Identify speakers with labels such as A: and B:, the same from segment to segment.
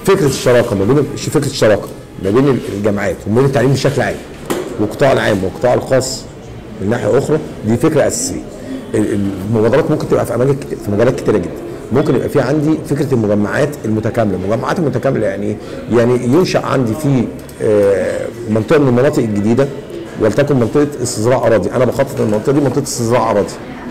A: فكره الشراكه ما بين فكره الشراكه ما بين الجامعات وما بين التعليم بشكل عام والقطاع العام والقطاع الخاص من ناحيه اخرى دي فكره اساسيه ال- المبادرات ممكن تبقى في اماكن كت- في مجالات كتيره جدا ممكن يبقى في عندي فكره المجمعات المتكامله المجمعات المتكامله يعني إيه؟ يعني ينشا عندي في آه، منطقه من المناطق الجديده ولتكن منطقه استزراع اراضي انا بخطط المنطقه دي منطقه استزراع اراضي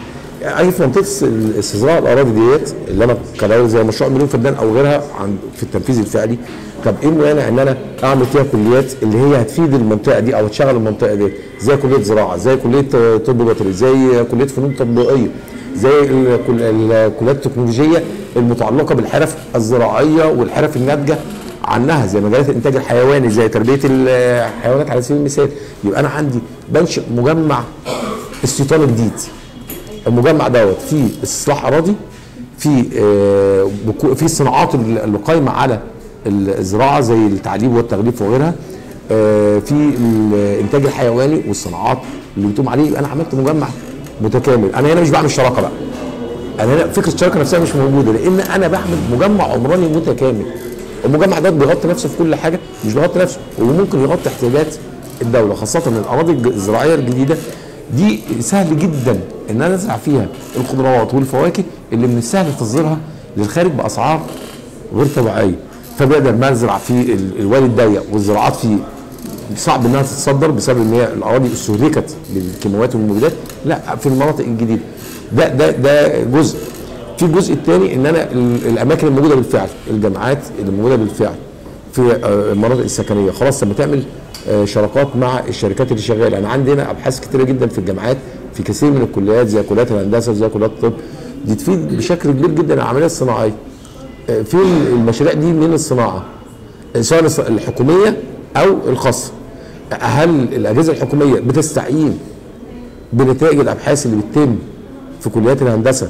A: اي في منطقه الس- استزراع الاراضي ديت اللي انا كدوله زي مشروع مليون فدان او غيرها عن في التنفيذ الفعلي طب ايه المانع ان انا اعمل فيها كليات اللي هي هتفيد المنطقه دي او تشغل المنطقه دي زي كليه زراعه زي كليه آه، طب بيطري زي كليه فنون تطبيقيه زي الكل- الكليات التكنولوجيه المتعلقه بالحرف الزراعيه والحرف الناتجه عنها زي مجالات الانتاج الحيواني زي تربيه الحيوانات على سبيل المثال يبقى انا عندي بنشئ مجمع استيطان جديد المجمع دوت فيه استصلاح اراضي في آه، بكو- في الصناعات اللي قايمه على الزراعه زي التعليب والتغليف وغيرها آه، في الانتاج الحيواني والصناعات اللي بتقوم عليه يبقى انا عملت مجمع متكامل انا هنا مش بعمل شراكه بقى انا هنا فكره الشراكه نفسها مش موجوده لان انا بعمل مجمع عمراني متكامل المجمع ده بيغطي نفسه في كل حاجه مش بيغطي نفسه وممكن يغطي احتياجات الدوله خاصه ان الاراضي الج- الزراعيه الجديده دي سهل جدا ان انا ازرع فيها الخضروات والفواكه اللي من السهل تصديرها للخارج باسعار غير طبيعيه فبقدر ما ازرع في ال- الوادي الضيق والزراعات فيه صعب انها تتصدر بسبب ان هي الاراضي استهلكت بالكيماويات والمبيدات لا في المناطق الجديده ده ده ده جزء في الجزء الثاني ان انا ال- الاماكن الموجوده بالفعل الجامعات اللي موجوده بالفعل في آه، المناطق السكنيه خلاص لما تعمل آه، شراكات مع الشركات اللي شغاله انا عندي هنا ابحاث كتيره جدا في الجامعات في كثير من الكليات زي كليات الهندسه وزي كليات الطب دي تفيد بشكل كبير جدا العمليه الصناعيه آه، في المشاريع دي من الصناعه آه، سواء الص- الحكوميه او الخاصه هل الاجهزه الحكوميه بتستعين بنتائج الابحاث اللي بتتم في كليات الهندسه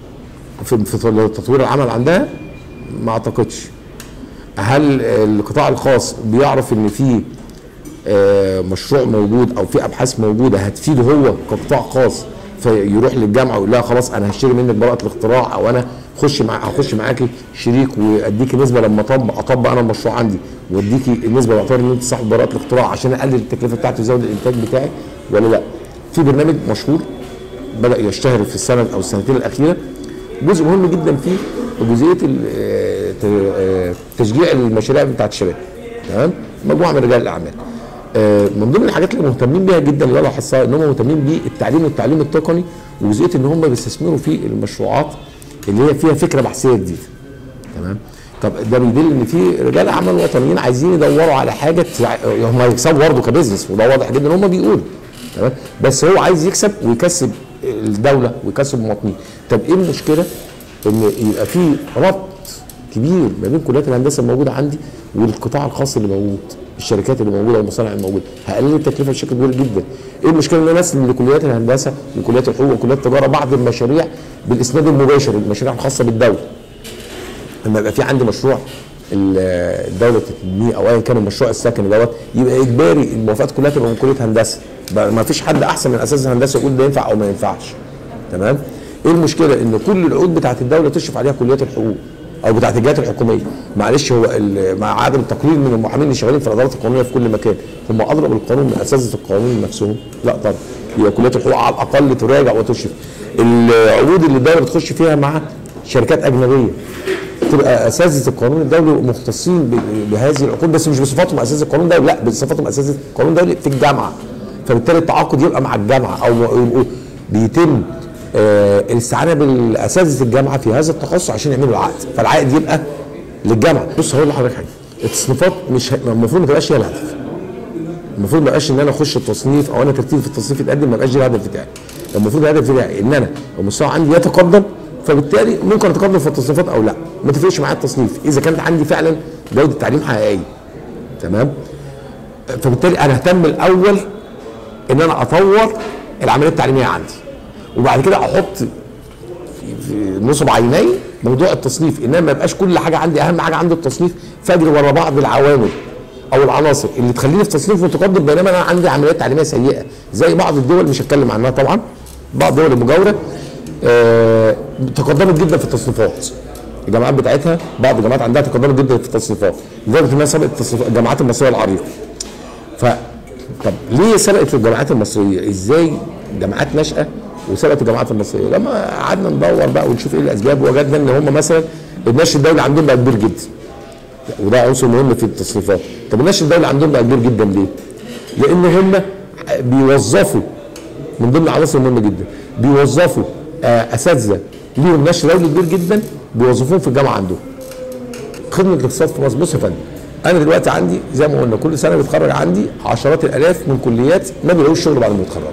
A: في في تطوير العمل عندها ما اعتقدش هل القطاع الخاص بيعرف ان في آه، مشروع موجود او في ابحاث موجوده هتفيده هو كقطاع خاص فيروح للجامعه ويقول لها خلاص انا هشتري منك براءه الاختراع او انا خش مع هخش معاكي شريك واديكي نسبه لما اطبق اطبق انا المشروع عندي واديكي النسبه باعتبار ان انت صاحب براءه الاختراع عشان اقلل التكلفه بتاعتي وازود الانتاج بتاعي ولا لا؟ في برنامج مشهور بدا يشتهر في السنه او السنتين الاخيره جزء مهم جدا فيه جزئيه ال- آه، ت- آه، تشجيع المشاريع بتاعت الشباب تمام مجموعه من رجال الاعمال آه، من ضمن الحاجات اللي مهتمين بيها جدا اللي انا لاحظتها ان هم مهتمين بالتعليم والتعليم التقني وجزئيه ان هم بيستثمروا في المشروعات اللي هي فيها فكره بحثيه جديده تمام طب ده بيدل ان في رجال اعمال وطنيين عايزين يدوروا على حاجه تسع- هم هيكسبوا برضه كبزنس وده واضح جدا ان هم بيقولوا تمام بس هو عايز يكسب ويكسب الدوله ويكسب المواطنين طب ايه المشكله ان يبقى في ربط كبير ما بين كليات الهندسه الموجوده عندي والقطاع الخاص اللي موجود الشركات اللي موجوده والمصانع اللي موجوده هقلل التكلفه بشكل كبير جدا ايه المشكله ان انا اسلم لكليات الهندسه وكليات الحقوق وكليات التجاره بعض المشاريع بالاسناد المباشر المشاريع الخاصه بالدوله لما يبقى في عندي مشروع ال- الدوله تبنيه او ايا كان المشروع السكني دوت يبقى اجباري الموافقات كلها تبقى من كليه هندسه بقى ما فيش حد احسن من اساس الهندسه يقول ده ينفع او ما ينفعش تمام ايه المشكله ان كل العقود بتاعت الدوله تشرف عليها كليات الحقوق او بتاعت الجهات الحكوميه معلش هو ال- مع عدم التقليل من المحامين اللي شغالين في الادارات القانونيه في كل مكان هم اضرب القانون من اساتذه القانون نفسهم لا طبعا هي كليات الحقوق على الاقل تراجع وتشرف العقود اللي الدوله بتخش فيها مع شركات اجنبيه تبقى اساتذه القانون الدولي مختصين ب- بهذه العقود بس مش بصفاتهم اساتذه القانون الدولي لا بصفاتهم اساتذه القانون الدولي في الجامعه فبالتالي التعاقد يبقى مع الجامعه او يبقوا بيتم آه، الاستعانه بالاساتذه الجامعه في هذا التخصص عشان يعملوا العقد فالعقد يبقى للجامعه بص هقول لحضرتك حاجه التصنيفات مش ه- المفروض ما تبقاش هي الهدف المفروض ما يبقاش ان انا اخش التصنيف او انا ترتيبي في التصنيف يتقدم ما يبقاش ده الهدف بتاعي المفروض الهدف بتاعي ان انا المستوى عندي يتقدم فبالتالي ممكن اتقدم في التصنيفات او لا ما تفرقش معايا التصنيف اذا كانت عندي فعلا جوده تعليم حقيقيه تمام فبالتالي انا اهتم الاول ان انا اطور العمليه التعليميه عندي وبعد كده احط في نصب عيني موضوع التصنيف انما ما يبقاش كل حاجه عندي اهم حاجه عندي التصنيف فاجري ورا بعض العوامل او العناصر اللي تخليني في تصنيف متقدم بينما انا عندي عمليات تعليميه سيئه زي بعض الدول مش هتكلم عنها طبعا بعض الدول المجاوره آه تقدمت جدا في التصنيفات الجامعات بتاعتها بعض الجامعات عندها تقدم جدا في التصنيفات لدرجه انها سبقت التصنيف- الجامعات المصريه العريقه ف طب ليه سبقت الجامعات المصريه؟ ازاي جامعات ناشئه وسبقت الجامعات المصريه؟ لما قعدنا ندور بقى ونشوف ايه الاسباب وجدنا ان هم مثلا الناشئ الدولي عندهم بقى كبير جدا. وده عنصر مهم في التصنيفات. طب الناشئ الدولي عندهم بقى كبير جدا ليه؟ لان هم بيوظفوا من ضمن العناصر المهمه جدا بيوظفوا آه، اساتذه ليهم نشر دولي كبير جدا بيوظفوهم في الجامعه عندهم. خدمه الاقتصاد في مصر بص يا فندم انا دلوقتي عندي زي ما قلنا كل سنه بيتخرج عندي عشرات الالاف من كليات ما بيلاقوش شغل بعد ما يتخرجوا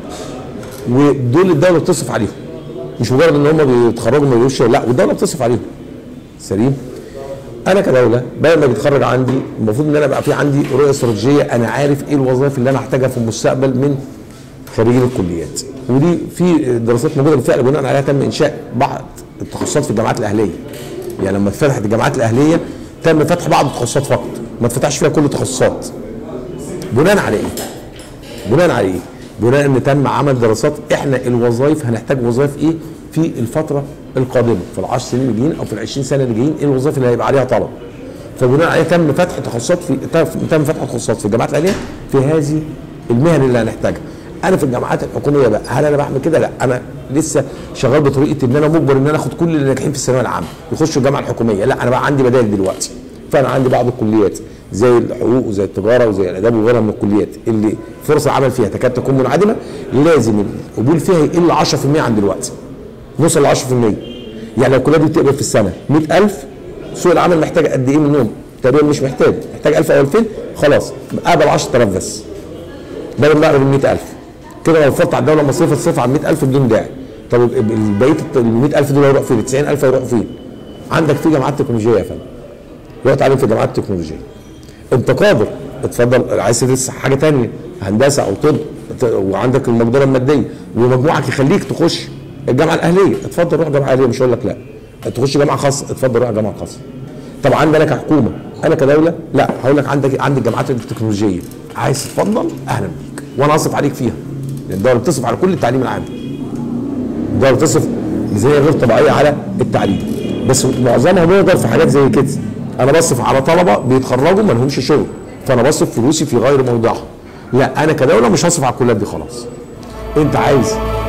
A: ودول الدوله بتصرف عليهم مش مجرد ان هم بيتخرجوا ما بيلاقوش شغل لا والدوله بتصرف عليهم سليم انا كدوله بدل ما بيتخرج عندي المفروض ان انا بقى في عندي رؤيه استراتيجيه انا عارف ايه الوظائف اللي انا هحتاجها في المستقبل من خريجين الكليات ودي في دراسات موجوده بالفعل بناء عليها تم انشاء بعض التخصصات في الجامعات الاهليه يعني لما اتفتحت الجامعات الاهليه تم فتح بعض التخصصات فقط ما اتفتحش فيها كل التخصصات بناء على ايه؟ بناء على ايه؟ بناء ان تم عمل دراسات احنا الوظائف هنحتاج وظائف ايه في الفتره القادمه في العشر سنين اللي جايين او في العشرين سنه اللي جايين ايه الوظائف اللي هيبقى عليها طلب فبناء عليه تم فتح تخصصات في تم فتح تخصصات في الجامعات الاهليه في هذه المهن اللي هنحتاجها انا في الجامعات الحكوميه بقى هل انا بعمل كده لا انا لسه شغال بطريقه ان انا مجبر ان انا اخد كل اللي ناجحين في الثانويه العامه يخشوا الجامعه الحكوميه لا انا بقى عندي بدائل دلوقتي فانا عندي بعض الكليات زي الحقوق وزي التجاره وزي الاداب وغيرها من الكليات اللي فرص العمل فيها تكاد تكون منعدمه لازم القبول فيها يقل 10% عن دلوقتي نوصل ل 10% يعني لو الكليه دي بتقبل في السنه 100000 سوق العمل محتاج قد ايه منهم؟ تقريبا مش محتاج محتاج 1000 او 2000 خلاص قابل 10000 بس بدل ما اقبل 100000 كده لو فرضت على الدوله المصريه تصرف على 100000 بدون داعي طب بقيه ال 100000 دول هيروحوا فين؟ ال 90000 هيروحوا فين؟ عندك في جامعات تكنولوجيه يا فندم دلوقتي تعلم في جامعات تكنولوجيه انت قادر اتفضل عايز تدرس حاجه ثانيه هندسه او طب وعندك المقدره الماديه ومجموعك يخليك تخش الجامعه الاهليه اتفضل روح جامعه اهليه مش هقول لك لا تخش جامعه خاصه اتفضل روح جامعه خاصه طب عندنا كحكومه انا كدوله لا هقول لك عندك عندي الجامعات التكنولوجيه عايز تتفضل اهلا بيك وانا اصرف عليك فيها لان الدوله بتصرف على كل التعليم العام الدوله بتصرف ميزانيه غير طبيعيه على التعليم بس معظمها بيقدر في حاجات زي كده انا بصرف على طلبه بيتخرجوا ما لهمش شغل فانا بصرف فلوسي في غير موضعها لا انا كدوله مش هصرف على الكليات دي خلاص انت عايز